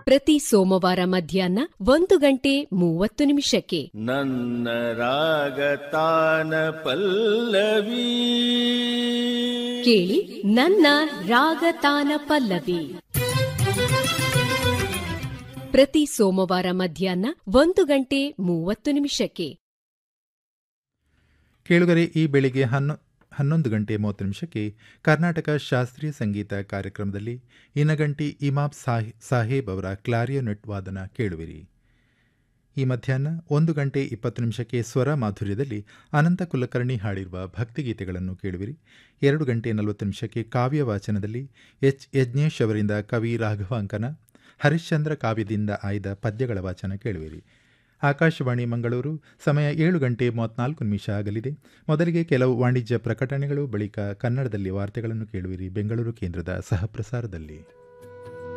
ಪ್ರತಿ ಸೋಮವಾರ ಮಧ್ಯಾಹ್ನ ಒಂದು ಗಂಟೆ ಮೂವತ್ತು ನಿಮಿಷಕ್ಕೆ ನನ್ನ ರಾಗತಾನ ಪಲ್ಲವಿ ಕೇಳಿ ನನ್ನ ರಾಗತಾನ ಪಲ್ಲವಿ ಪ್ರತಿ ಸೋಮವಾರ ಮಧ್ಯಾಹ್ನ ಒಂದು ಗಂಟೆ ಮೂವತ್ತು ನಿಮಿಷಕ್ಕೆ ಕೇಳುಗರೆ ಈ ಬೆಳಿಗ್ಗೆ ಹನ್ನೊ ಹನ್ನೊಂದು ಗಂಟೆ ಮೂವತ್ತು ನಿಮಿಷಕ್ಕೆ ಕರ್ನಾಟಕ ಶಾಸ್ತ್ರೀಯ ಸಂಗೀತ ಕಾರ್ಯಕ್ರಮದಲ್ಲಿ ಇನಗಂಟಿ ಇಮಾಮ್ ಸಾಹಿ ಸಾಹೇಬ್ ಅವರ ಕ್ಲಾರಿಯೋನೆಟ್ ವಾದನ ಕೇಳುವಿರಿ ಈ ಮಧ್ಯಾಹ್ನ ಒಂದು ಗಂಟೆ ಇಪ್ಪತ್ತು ನಿಮಿಷಕ್ಕೆ ಸ್ವರ ಮಾಧುರ್ಯದಲ್ಲಿ ಅನಂತ ಕುಲಕರ್ಣಿ ಹಾಡಿರುವ ಭಕ್ತಿಗೀತೆಗಳನ್ನು ಕೇಳುವಿರಿ ಎರಡು ಗಂಟೆ ನಲವತ್ತು ನಿಮಿಷಕ್ಕೆ ಕಾವ್ಯ ವಾಚನದಲ್ಲಿ ಎಚ್ ಯಜ್ಞೇಶ್ ಅವರಿಂದ ಕವಿ ರಾಘವಾಂಕನ ಹರಿಶ್ಚಂದ್ರ ಕಾವ್ಯದಿಂದ ಆಯ್ದ ಪದ್ಯಗಳ ವಾಚನ ಕೇಳುವಿರಿ ಆಕಾಶವಾಣಿ ಮಂಗಳೂರು ಸಮಯ ಏಳು ಗಂಟೆ ಮೂವತ್ನಾಲ್ಕು ನಿಮಿಷ ಆಗಲಿದೆ ಮೊದಲಿಗೆ ಕೆಲವು ವಾಣಿಜ್ಯ ಪ್ರಕಟಣೆಗಳು ಬಳಿಕ ಕನ್ನಡದಲ್ಲಿ ವಾರ್ತೆಗಳನ್ನು ಕೇಳುವಿರಿ ಬೆಂಗಳೂರು ಕೇಂದ್ರದ ಸಹಪ್ರಸಾರದಲ್ಲಿ